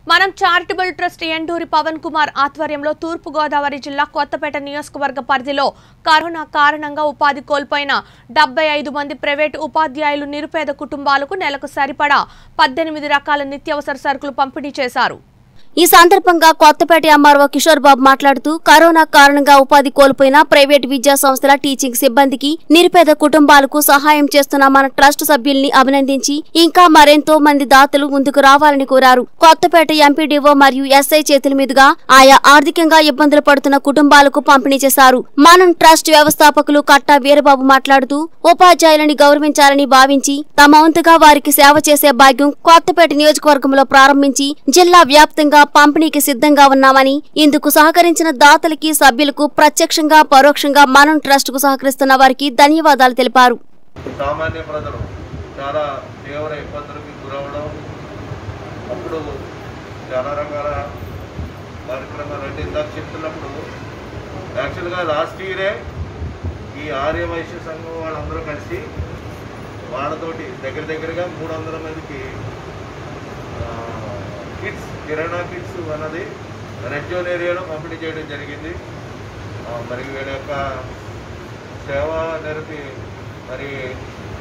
మనం charitable trust Enduri Pawan Kumar ఆధ్వర్యంలో తూర్పు గోదావరి జిల్లా కొత్తపేట నియోజకవర్గ పరిధిలో కరోనా కారణంగా ఉపాధి కోల్పోయిన డెబ్బై ఐదు మంది ప్రైవేటు ఉపాధ్యాయులు నిరుపేద కుటుంబాలకు నెలకు సరిపడా పద్దెనిమిది రకాల నిత్యావసర సరుకులు పంపిణీ చేశారు ఈ సందర్భంగా కొత్తపేట ఎంఆర్ఓ కిషోర్ బాబు మాట్లాడుతూ కరోనా కారణంగా ఉపాధి కోల్పోయిన ప్రైవేట్ విద్యా సంస్థల టీచింగ్ సిబ్బందికి నిరుపేద కుటుంబాలకు సహాయం చేస్తున్న మన ట్రస్ట్ సభ్యుల్ని అభినందించి ఇంకా మరెంతో మంది దాతలు ముందుకు రావాలని కోరారు కొత్తపేట ఎంపీడీఓ మరియు ఎస్ఐ చేతుల మీదుగా ఆయా ఆర్థికంగా ఇబ్బందులు పడుతున్న కుటుంబాలకు పంపిణీ చేశారు మనం ట్రస్ట్ వ్యవస్థాపకులు కట్టా వీరబాబు మాట్లాడుతూ ఉపాధ్యాయులని గౌరవించాలని భావించి తమ వంతుగా వారికి సేవ చేసే భాగ్యం కొత్తపేట నియోజకవర్గంలో ప్రారంభించి జిల్లా వ్యాప్తంగా పంపిణీకి సిద్ధంగా ఉన్నామని ఇందుకు సహకరించిన దాతలకి సభ్యులకు ప్రత్యక్షంగా పరోక్షంగా మనం ట్రస్ట్ కు సహకరిస్తున్న వారికి ధన్యవాదాలు తెలిపారు సామాన్య ప్రజలు చాలా తీవ్ర ఇబ్బందులకి గురవడం అప్పుడు చాలా రకాల కార్యక్రమాలు అంటే ఇందాక చెప్తున్నప్పుడు యాక్చువల్గా లాస్ట్ ఇయరే ఈ ఆర్య వైశ్య సంఘం వాళ్ళందరూ కలిసి వాళ్ళతోటి దగ్గర దగ్గరగా మూడు వందల మందికి కిట్స్ కిరాణా కిట్స్ అన్నది రెడ్ జోన్ ఏరియాలో పంపిణీ చేయడం జరిగింది ఆ, మరి వీళ్ళ యొక్క సేవా నిరతి మరి